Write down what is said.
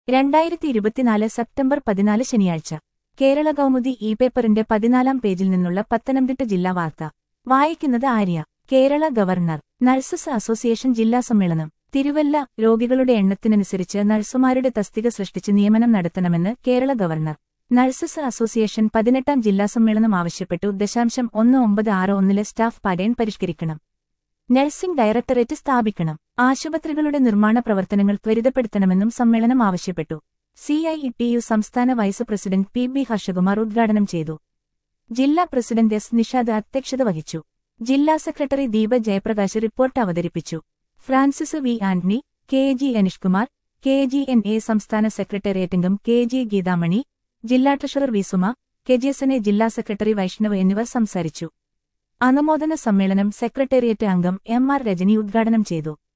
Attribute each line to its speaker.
Speaker 1: രണ്ടായിരത്തി ഇരുപത്തിനാല് സെപ്റ്റംബർ പതിനാല് ശനിയാഴ്ച കേരള കൗമുദി ഇ പേപ്പറിന്റെ പതിനാലാം പേജിൽ നിന്നുള്ള പത്തനംതിട്ട ജില്ലാ വാർത്ത വായിക്കുന്നത് Arya Kerala government nurses association ജില്ലാ സമ്മേളനം തിരുവല്ല രോഗികളുടെ എണ്ണത്തിനനുസരിച്ച് നഴ്സുമാരുടെ തസ്തിക സൃഷ്ടിച്ച് നിയമനം നടത്തണമെന്ന് കേരള ഗവർണർ നഴ്സസ് അസോസിയേഷൻ പതിനെട്ടാം ജില്ലാ സമ്മേളനം ആവശ്യപ്പെട്ടു ദശാംശം ഒന്ന് ഒമ്പത് ആറ് ഒന്നിലെ സ്റ്റാഫ് പാറ്റേൺ പരിഷ്കരിക്കണം നഴ്സിംഗ് ഡയറക്ടറേറ്റ് സ്ഥാപിക്കണം ആശുപത്രികളുടെ നിർമ്മാണ പ്രവർത്തനങ്ങൾ ത്വരിതപ്പെടുത്തണമെന്നും സമ്മേളനം ആവശ്യപ്പെട്ടു സിഐഇടിയു സംസ്ഥാന vice president P B Harshakumar ഉദ്ഘാടനം ചെയ്തു ജില്ലാ പ്രസിഡന്റ് എസ് നിഷാദ് അധ്യക്ഷത വഹിച്ചു ജില്ലാ സെക്രട്ടറി ദീപ ജയപ്രകാശ് റിപ്പോർട്ട് അവതരിപ്പിച്ചു Francis V Antony K G Anishkumar K G N A സംസ്ഥാന സെക്രട്ടേറിയറ്റ് അംഗം കെ ജി ഗീതാമണി ജില്ലാ treasurer V Suma K G S N A ജില്ലാ സെക്രട്ടറി വൈഷ്ണവ് എന്നിവർ സംസാരിച്ചു അനുമോദന സമ്മേളനം സെക്രട്ടേറിയറ്റ് അംഗം എം ആർ രജനി ഉദ്ഘാടനം ചെയ്തു